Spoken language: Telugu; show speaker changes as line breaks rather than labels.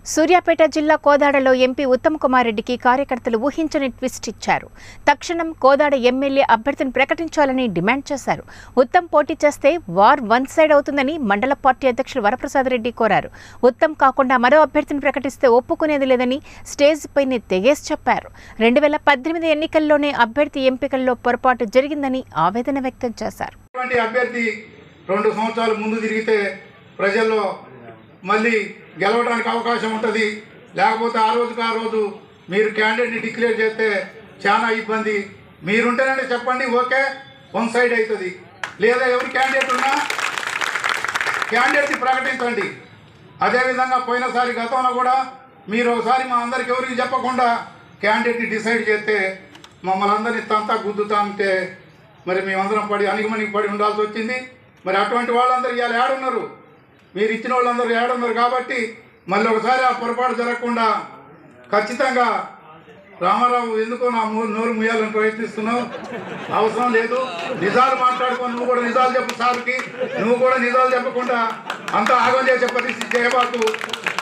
సూర్యాపేట జిల్లా కోదాడలో ఎంపీ ఉత్తమ్ కుమార్ రెడ్డికి కార్యకర్తలు ఊహించని ట్విస్ట్ ఇచ్చారు తక్షణం కోదాడ ఎమ్మెల్యే అభ్యర్థిని ప్రకటించాలని డిమాండ్ చేశారు ఉత్తమ్ పోటీ చేస్తే వార్ వన్ సైడ్ అవుతుందని మండల పార్టీ అధ్యక్షులు వరప్రసాద్ రెడ్డి కోరారు ఉత్తమ్ కాకుండా మరో అభ్యర్థిని ప్రకటిస్తే ఒప్పుకునేది లేదని స్టేజ్ పైనే తెగేసి చెప్పారు రెండు వేల పద్దెనిమిది ఎన్నికల్లోనే అభ్యర్థి ఎంపికల్లో పొరపాటు జరిగిందని ఆవేదన వ్యక్తం చేశారు
ఇటువంటి అభ్యర్థి రెండు సంవత్సరాలు ముందు తిరిగితే ప్రజల్లో మళ్ళీ గెలవడానికి అవకాశం ఉంటుంది లేకపోతే ఆ రోజుకి ఆ రోజు మీరు క్యాండిడేట్ని డిక్లేర్ చేస్తే చాలా ఇబ్బంది మీరుంటేనంటే చెప్పండి ఓకే వన్ సైడ్ అవుతుంది లేదా ఎవరి క్యాండిడేట్ ఉన్నా క్యాండిడేట్ని ప్రకటించండి అదేవిధంగా పోయినసారి గతంలో కూడా మీరు ఒకసారి మా అందరికి ఎవరికి చెప్పకుండా క్యాండిడేట్ని డిసైడ్ చేస్తే మమ్మల్ని అందరినీ తంతా గుద్దుతా ఉంటే మరి మేమందరం పడి అణిగిమణిగి పడి ఉండాల్సి వచ్చింది మరి అటువంటి వాళ్ళందరూ ఇవాళ ఏడున్నారు మీరు ఇచ్చిన వాళ్ళందరూ ఏడున్నారు కాబట్టి మళ్ళీ ఒకసారి ఆ పొరపాటు జరగకుండా ఖచ్చితంగా రామారావు ఎందుకో నా మూ- నోరు ముయ్యాలని ప్రయత్నిస్తున్నావు అవసరం లేదు నిజాలు మాట్లాడుకో నువ్వు కూడా నిజాలు చెప్పు సార్కి నువ్వు కూడా నిజాలు చెప్పకుండా అంతా ఆగం చేసే పరిస్థితి చేయబాకు